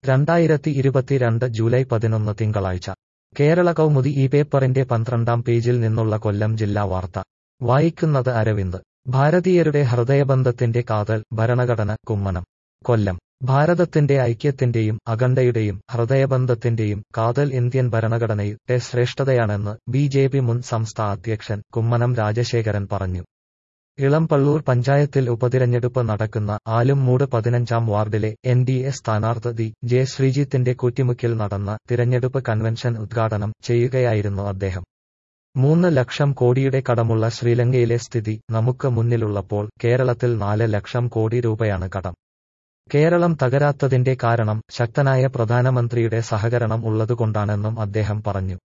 രണ്ടായിരത്തി ഇരുപത്തിരണ്ട് ജൂലൈ പതിനൊന്ന് തിങ്കളാഴ്ച കേരള കൗമുദി ഈ പേപ്പറിന്റെ പന്ത്രണ്ടാം പേജിൽ നിന്നുള്ള കൊല്ലം ജില്ലാ വാർത്ത വായിക്കുന്നത് അരവിന്ദ് ഭാരതീയരുടെ ഹൃദയബന്ധത്തിന്റെ കാതൽ ഭരണഘടന കുമ്മനം കൊല്ലം ഭാരതത്തിന്റെ ഐക്യത്തിന്റെയും അഖണ്ഡയുടെയും ഹൃദയബന്ധത്തിന്റെയും കാതൽ ഇന്ത്യൻ ഭരണഘടനയുടെ ശ്രേഷ്ഠതയാണെന്ന് ബി ജെ പി മുൻ സംസ്ഥാന അധ്യക്ഷൻ കുമ്മനം രാജശേഖരൻ പറഞ്ഞു ഇളംപള്ളൂർ പഞ്ചായത്തിൽ ഉപതിരഞ്ഞെടുപ്പ് നടക്കുന്ന ആലുംമൂട് പതിനഞ്ചാം വാർഡിലെ എൻ ഡി എ സ്ഥാനാർത്ഥി ജെ ശ്രീജിത്തിന്റെ കുറ്റിമുക്കിൽ നടന്ന തിരഞ്ഞെടുപ്പ് കൺവെൻഷൻ ഉദ്ഘാടനം ചെയ്യുകയായിരുന്നു അദ്ദേഹം മൂന്ന് ലക്ഷം കോടിയുടെ കടമുള്ള ശ്രീലങ്കയിലെ സ്ഥിതി നമുക്ക് മുന്നിലുള്ളപ്പോൾ കേരളത്തിൽ നാല് ലക്ഷം കോടി രൂപയാണ് കടം കേരളം തകരാത്തതിന്റെ കാരണം ശക്തനായ പ്രധാനമന്ത്രിയുടെ സഹകരണം ഉള്ളതുകൊണ്ടാണെന്നും അദ്ദേഹം പറഞ്ഞു